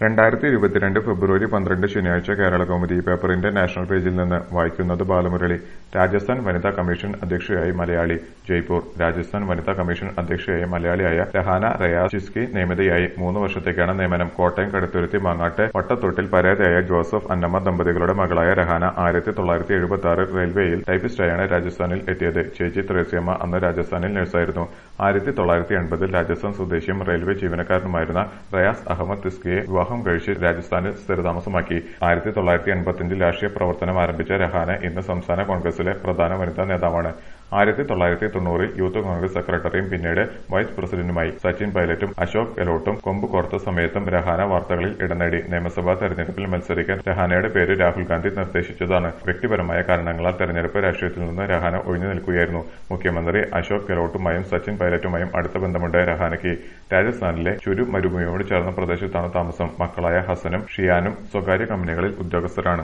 രണ്ടായിരത്തി ഇരുപത്തിരണ്ട് ഫെബ്രുവരി പന്ത്രണ്ട് ശനിയാഴ്ച കേരളകൗമുദി പേപ്പറിന്റെ നാഷണൽ പേജിൽ നിന്ന് വായിക്കുന്നത് ബാലമുരളി രാജസ്ഥാൻ വനിതാ കമ്മീഷൻ അധ്യക്ഷയായി മലയാളി ജയ്പൂർ രാജസ്ഥാൻ വനിതാ കമ്മീഷൻ അധ്യക്ഷയായി മലയാളിയായ രഹാന റയാസ് ചിസ്കി നിയമിതയായി മൂന്ന് വർഷത്തേക്കാണ് നിയമനം കോട്ടയം കടുത്തുരുത്തി മാങ്ങാട്ട് വട്ടത്തൊട്ടിൽ പരാതിയായ ജോസഫ് അന്നമ്മ ദമ്പതികളുടെ മകളായ രഹാന ആയിരത്തി തൊള്ളായിരത്തി എഴുപത്തി ആറ് റെയിൽവേയിൽ ടൈപ്പിസ്റ്റായാണ് രാജസ്ഥാനിൽ എത്തിയത് ചേച്ചി ത്രേസ്യമ്മ അന്ന് രാജസ്ഥാനിൽ നഴ്സായിരുന്നു ആയിരത്തി തൊള്ളായിരത്തി എൺപതിൽ രാജസ്ഥാൻ സ്വദേശിയും റെയിൽവേ ജീവനക്കാരനുമായിരുന്ന റയാസ് അഹമ്മദ് തിസ്കിയെ വിവാഹം കഴിച്ച് രാജസ്ഥാനിൽ സ്ഥിരതാമസമാക്കി ആയിരത്തി തൊള്ളായിരത്തി എൺപത്തിയഞ്ചിൽ രാഷ്ട്രീയ പ്രവർത്തനം ആരംഭിച്ച രഹാന ഇന്ന് സംസ്ഥാന കോൺഗ്രസിലെ പ്രധാന വനിതാ നേതാവാണ് ആയിരത്തി തൊള്ളായിരത്തി തൊണ്ണൂറിൽ യൂത്ത് കോൺഗ്രസ് സെക്രട്ടറിയും പിന്നീട് വൈസ് പ്രസിഡന്റുമായി സച്ചിൻ പൈലറ്റും അശോക് ഗെലോട്ടും കൊമ്പ് കോർത്ത സമയത്തും രഹാന വാർത്തകളിൽ ഇടം നേടി നിയമസഭാ തെരഞ്ഞെടുപ്പിൽ മത്സരിക്കാൻ രഹാനയുടെ പേര് രാഹുൽ ഗാന്ധി നിർദ്ദേശിച്ചതാണ് വ്യക്തിപരമായ കാരണങ്ങളാൽ തെരഞ്ഞെടുപ്പ് രാഷ്ട്രീയത്തിൽ നിന്ന് രഹാന ഒഴിഞ്ഞു നിൽക്കുകയായിരുന്നു മുഖ്യമന്ത്രി അശോക് ഗെലോട്ടുമായും സച്ചിൻ പൈലറ്റുമായും അടുത്ത ബന്ധമുണ്ട് രഹാനയ്ക്ക് രാജസ്ഥാനിലെ ചുരു മരുഭൂമിയോട് ചേർന്ന പ്രദേശത്താണ് താമസം മക്കളായ ഹസനും ഷിയാനും സ്വകാര്യ കമ്പനികളിൽ ഉദ്യോഗസ്ഥരാണ്